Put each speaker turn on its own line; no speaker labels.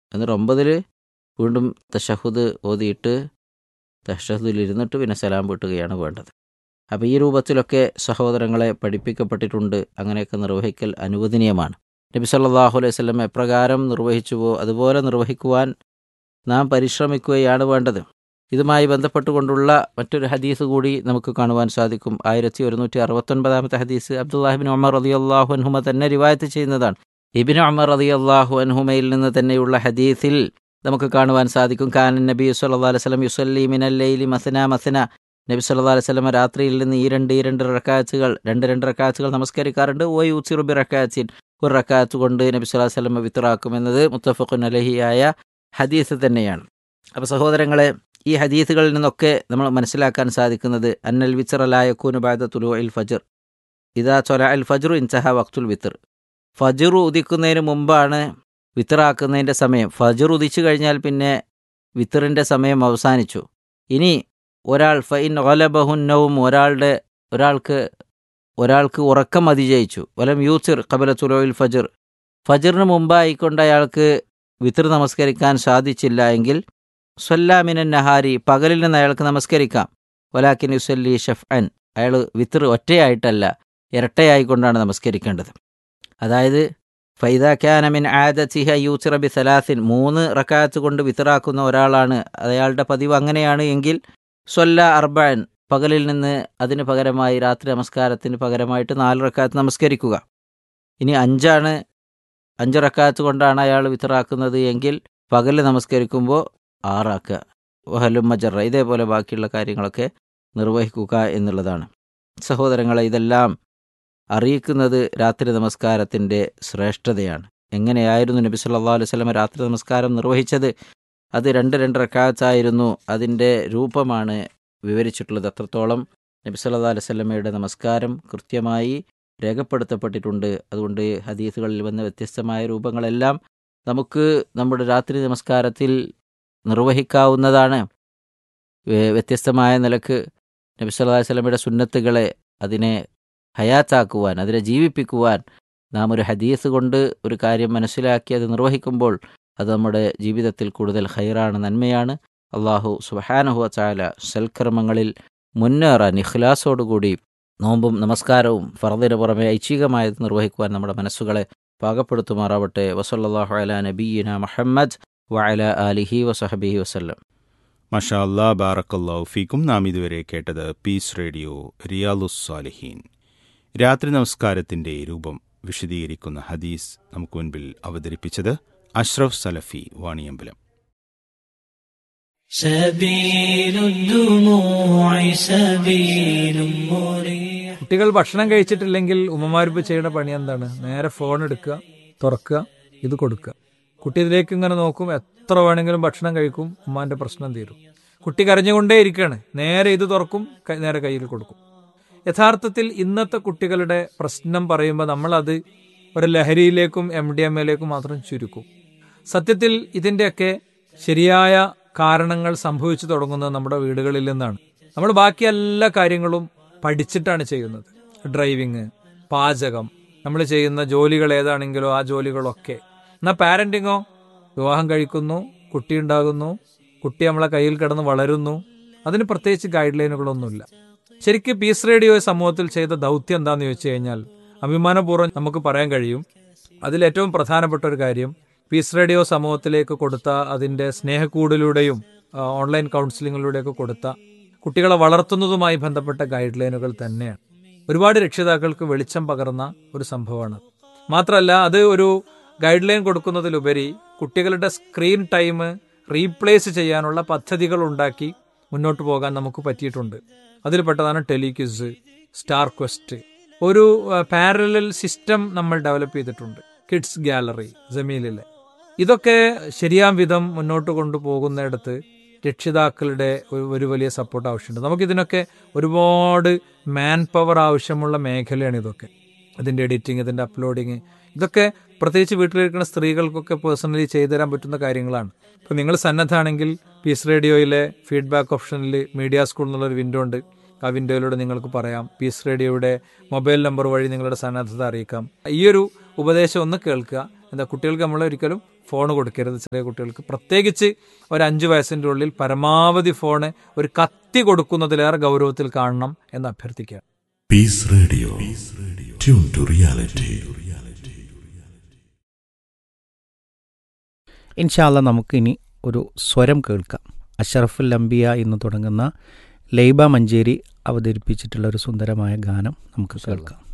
എന്നിട്ട് ഒമ്പതിൽ വീണ്ടും തഷഹുദ് ഓതിയിട്ട് തഷഹുദിൽ ഇരുന്നിട്ട് പിന്നെ സലാം വീട്ടുകയാണ് വേണ്ടത് അപ്പോൾ ഈ രൂപത്തിലൊക്കെ സഹോദരങ്ങളെ പഠിപ്പിക്കപ്പെട്ടിട്ടുണ്ട് അങ്ങനെയൊക്കെ നിർവഹിക്കൽ അനുവദനീയമാണ് നബി സല്ലല്ലാഹു അലൈഹി വസല്ലം എപ്രകാരം നിർവഹിച്ചുവോ അതുപോലെ നിർവഹിക്കുവാൻ നാം പരിശ്രമിക്കുകയാണ് വേണ്ടത് ഇതുമായി ബന്ധപ്പെട്ടുകൊണ്ടുള്ള മറ്റൊരു ഹദീസ് കൂടി നമുക്ക് കാണുവാൻ സാധിക്കും ആയിരത്തി ഒരുന്നൂറ്റി അറുപത്തൊൻപതാമത്തെ ഹദീസ് അബ്ദുല്ലാഹിബിൻ ഉമർ റതി അള്ളാഹു അൻഹുമ തന്നെ റിവായത്ത് ചെയ്യുന്നതാണ് ഇബിൻ ഉമർ റതി അള്ളാഹു അൻഹുമയിൽ നിന്ന് തന്നെയുള്ള ഹദീസിൽ നമുക്ക് കാണുവാൻ സാധിക്കും കാനൻ നബി സല്ലല്ലാഹു അലൈഹി വസല്ലം യുസല്ലി മിനല്ലൈലി മസന മസന നബി സല്ലല്ലാഹു അലൈഹി വസല്ലം രാത്രിയിൽ നിന്ന് ഈ രണ്ട് ഈ രണ്ട് റക്കാച്ചുകൾ രണ്ട് രണ്ട് റക്കാച്ചുകൾ നമസ്കരിക്കാറുണ്ട് ഓ യൂസിറുബി റക്കാച്ചിൻ ഒരു റക്കാത്ത് കൊണ്ട് നബി സല്ലല്ലാഹു അലൈഹി വസല്ലം വിത്തറാക്കുമെന്നത് മുത്തഫഖുൻ അലഹിയായ ഹദീസ് തന്നെയാണ് അപ്പോൾ സഹോദരങ്ങളെ ഈ ഹദീസുകളിൽ നിന്നൊക്കെ നമ്മൾ മനസ്സിലാക്കാൻ സാധിക്കുന്നത് അന്നൽ വിച്ചറലായ കൂനുബാദ തുലു അൽ ഫജർ ഇതാ ചൊല അൽ ഫജറു ഇൻസഹ വക്തുൽ വിത്തർ ഫജർ ഉദിക്കുന്നതിന് മുമ്പാണ് വിത്തറാക്കുന്നതിൻ്റെ സമയം ഫജർ ഉദിച്ചു കഴിഞ്ഞാൽ പിന്നെ വിത്തറിൻ്റെ സമയം അവസാനിച്ചു ഇനി ഒരാൾ ഫൈൻ ഒലബഹുന്നവും ഒരാളുടെ ഒരാൾക്ക് ഒരാൾക്ക് ഉറക്കം അതിജയിച്ചു വലം യൂസിർ കബല തുലോയിൽ ഫജർ ഫജറിന് മുമ്പായിക്കൊണ്ട് അയാൾക്ക് വിത്തർ നമസ്കരിക്കാൻ സാധിച്ചില്ല എങ്കിൽ സ്വല്ലാമിനൻ നഹാരി പകലിൽ നിന്ന് അയാൾക്ക് നമസ്കരിക്കാം വലാക്കിൻ യുസല്ലി ഷഫ് അൻ അയാൾ വിത്തർ ഒറ്റയായിട്ടല്ല ഇരട്ടയായിക്കൊണ്ടാണ് നമസ്കരിക്കേണ്ടത് അതായത് ഫൈദ ക്യാനമിൻ ആദസിഹ യൂസിറ ബി സലാസിൻ മൂന്ന് റക്കാത്ത് കൊണ്ട് വിത്തറാക്കുന്ന ഒരാളാണ് അയാളുടെ പതിവ് അങ്ങനെയാണ് എങ്കിൽ സ്വല്ല അർബാൻ പകലിൽ നിന്ന് അതിന് പകരമായി രാത്രി നമസ്കാരത്തിന് പകരമായിട്ട് നാല് റക്കാത്ത് നമസ്കരിക്കുക ഇനി അഞ്ചാണ് അഞ്ച് റക്കാത്ത് കൊണ്ടാണ് അയാൾ വിത്തറാക്കുന്നത് എങ്കിൽ പകൽ നമസ്കരിക്കുമ്പോൾ ആറാക്കുക വഹലും മജറ ഇതേപോലെ ബാക്കിയുള്ള കാര്യങ്ങളൊക്കെ നിർവഹിക്കുക എന്നുള്ളതാണ് സഹോദരങ്ങളെ ഇതെല്ലാം അറിയിക്കുന്നത് രാത്രി നമസ്കാരത്തിൻ്റെ ശ്രേഷ്ഠതയാണ് എങ്ങനെയായിരുന്നു നബി സല്ലല്ലാഹു അലൈഹി വസല്ലം രാത്രി നമസ്കാരം നിർവഹിച്ചത് അത് രണ്ട് രണ്ട് റക്കാത്തായിരുന്നു അതിൻ്റെ രൂപമാണ് വിവരിച്ചിട്ടുള്ളത് അത്രത്തോളം നബി സല്ലല്ലാഹു അലൈഹി വസല്ലമയുടെ നമസ്കാരം കൃത്യമായി രേഖപ്പെടുത്തപ്പെട്ടിട്ടുണ്ട് അതുകൊണ്ട് ഹദീസുകളിൽ വന്ന വ്യത്യസ്തമായ രൂപങ്ങളെല്ലാം നമുക്ക് നമ്മുടെ രാത്രി നമസ്കാരത്തിൽ നിർവഹിക്കാവുന്നതാണ് വ്യത്യസ്തമായ നിലക്ക് നബി സല്ലല്ലാഹു അലൈഹി വസല്ലമയുടെ സുന്നത്തുകളെ അതിനെ ഹയാത്താക്കുവാൻ അതിനെ ജീവിപ്പിക്കുവാൻ നാം ഒരു ഹദീസ് കൊണ്ട് ഒരു കാര്യം മനസ്സിലാക്കി അത് നിർവഹിക്കുമ്പോൾ അത് നമ്മുടെ ജീവിതത്തിൽ കൂടുതൽ ഹൈറാണ് നന്മയാണ് അള്ളാഹു സുബഹാനഹുവ ചാല സൽക്കർമ്മങ്ങളിൽ മുന്നേറാൻ ഇഖ്ലാസോടുകൂടി നോമ്പും നമസ്കാരവും ഫർദിന് പുറമെ ഐച്ഛികമായത് നിർവഹിക്കുവാൻ നമ്മുടെ മനസ്സുകളെ പാകപ്പെടുത്തുമാറാവട്ടെ വസല്ലാഹു അല നബീന മുഹമ്മദ് വഅല ആലിഹി വസഹബിഹി വസല്ലം
മഷാ അല്ലാ ബാറക്കല്ലാഹു ഫീക്കും നാം ഇതുവരെ കേട്ടത് പീസ് റേഡിയോ റിയാലുസ് സാലിഹീൻ രാത്രി നമസ്കാരത്തിന്റെ രൂപം വിശദീകരിക്കുന്ന ഹദീസ് നമുക്ക് മുൻപിൽ അവതരിപ്പിച്ചത് അഷ്റഫ് സലഫി വാണിയമ്പലം
سبيل الدموع سبيل مريح
കുട്ടികൾ ഭക്ഷണം കഴിച്ചിട്ടില്ലെങ്കിൽ ഉമ്മമാരിപ്പോൾ ചെയ്യുന്ന പണി എന്താണ് നേരെ ഫോൺ എടുക്കുക തുറക്കുക ഇത് കൊടുക്കുക കുട്ടി ഇതിലേക്ക് ഇങ്ങനെ നോക്കും എത്ര വേണമെങ്കിലും ഭക്ഷണം കഴിക്കും ഉമ്മാന്റെ പ്രശ്നം തീരും കുട്ടി കരഞ്ഞുകൊണ്ടേ ഇരിക്കുകയാണ് നേരെ ഇത് തുറക്കും ക- നേരെ കയ്യിൽ കൊടുക്കും യഥാർത്ഥത്തിൽ ഇന്നത്തെ കുട്ടികളുടെ പ്രശ്നം പറയുമ്പോൾ നമ്മളത് ഒരു ലഹരിയിലേക്കും എം ഡി എം എയിലേക്കും മാത്രം ചുരുക്കും സത്യത്തിൽ ഇതിൻ്റെയൊക്കെ ശരിയായ കാരണങ്ങൾ സംഭവിച്ചു തുടങ്ങുന്നത് നമ്മുടെ വീടുകളിൽ നിന്നാണ് നമ്മൾ ബാക്കി എല്ലാ കാര്യങ്ങളും പഠിച്ചിട്ടാണ് ചെയ്യുന്നത് ഡ്രൈവിങ് പാചകം നമ്മൾ ചെയ്യുന്ന ജോലികൾ ഏതാണെങ്കിലോ ആ ജോലികളൊക്കെ എന്നാൽ പാരന്റിങ്ങോ വിവാഹം കഴിക്കുന്നു കുട്ടി ഉണ്ടാകുന്നു കുട്ടി നമ്മളെ കയ്യിൽ കിടന്ന് വളരുന്നു അതിന് പ്രത്യേകിച്ച് ഗൈഡ് ലൈനുകളൊന്നുമില്ല ശരിക്കും പീസ് റേഡിയോ സമൂഹത്തിൽ ചെയ്ത ദൗത്യം എന്താണെന്ന് ചോദിച്ചു കഴിഞ്ഞാൽ അഭിമാനപൂർവ്വം നമുക്ക് പറയാൻ കഴിയും അതിൽ ഏറ്റവും പ്രധാനപ്പെട്ട ഒരു കാര്യം പീസ് റേഡിയോ സമൂഹത്തിലേക്ക് കൊടുത്ത അതിന്റെ സ്നേഹക്കൂടിലൂടെയും ആ, ഓൺലൈൻ കൗൺസിലിങ്ങിലൂടെയൊക്കെ കൊടുത്ത കുട്ടികളെ വളർത്തുന്നതുമായി ബന്ധപ്പെട്ട ഗൈഡ് ലൈനുകൾ തന്നെയാണ് ഒരുപാട് രക്ഷിതാക്കൾക്ക് വെളിച്ചം പകർന്ന ഒരു സംഭവമാണ് മാത്രമല്ല അത് ഒരു ഗൈഡ് ലൈൻ കൊടുക്കുന്നതിലുപരി കുട്ടികളുടെ സ്ക്രീൻ ടൈം റീപ്ലേസ് ചെയ്യാനുള്ള പദ്ധതികൾ ഉണ്ടാക്കി മുന്നോട്ട് പോകാൻ നമുക്ക് പറ്റിയിട്ടുണ്ട് അതിൽപ്പെട്ടതാണ് ടെലിക്വിസ് സ്റ്റാർ ക്വസ്റ്റ് ഒരു പാരലൽ സിസ്റ്റം നമ്മൾ ഡെവലപ്പ് ചെയ്തിട്ടുണ്ട് കിഡ്സ് ഗാലറി ജമീലിലെ ഇതൊക്കെ ശരിയാം വിധം മുന്നോട്ട് കൊണ്ടുപോകുന്നിടത്ത് രക്ഷിതാക്കളുടെ ഒരു ഒരു വലിയ സപ്പോർട്ട് ആവശ്യമുണ്ട് നമുക്കിതിനൊക്കെ ഒരുപാട് മാൻ പവർ ആവശ്യമുള്ള മേഖലയാണ് ഇതൊക്കെ ഇതിൻ്റെ എഡിറ്റിംഗ് ഇതിൻ്റെ അപ്ലോഡിങ് ഇതൊക്കെ പ്രത്യേകിച്ച് വീട്ടിലിരിക്കുന്ന സ്ത്രീകൾക്കൊക്കെ പേഴ്സണലി ചെയ്തു തരാൻ പറ്റുന്ന കാര്യങ്ങളാണ് ഇപ്പോൾ നിങ്ങൾ സന്നദ്ധാണെങ്കിൽ പീസ് റേഡിയോയിലെ ഫീഡ്ബാക്ക് ഓപ്ഷനിൽ മീഡിയ സ്കൂൾ എന്നുള്ളൊരു വിൻഡോ ഉണ്ട് ആ വിൻഡോയിലൂടെ നിങ്ങൾക്ക് പറയാം പീസ് റേഡിയോയുടെ മൊബൈൽ നമ്പർ വഴി നിങ്ങളുടെ സന്നദ്ധത അറിയിക്കാം ഈ ഒരു ഉപദേശം ഒന്ന് കേൾക്കുക എന്താ കുട്ടികൾക്ക് നമ്മൾ ഒരിക്കലും ഫോൺ കൊടുക്കരുത് ചെറിയ കുട്ടികൾക്ക് പ്രത്യേകിച്ച് ഒരു അഞ്ച് വയസ്സിൻ്റെ ഉള്ളിൽ പരമാവധി ഫോണ് ഒരു കത്തി കൊടുക്കുന്നതിലേറെ ഗൗരവത്തിൽ കാണണം എന്ന് അഭ്യർത്ഥിക്കുക
Peace Radio. Tune to reality.
ഇൻഷാല്ല നമുക്കിനി ഒരു സ്വരം കേൾക്കാം അഷറഫുൽ അംബിയ എന്ന് തുടങ്ങുന്ന ലൈബ മഞ്ചേരി അവതരിപ്പിച്ചിട്ടുള്ള ഒരു സുന്ദരമായ ഗാനം നമുക്ക് കേൾക്കാം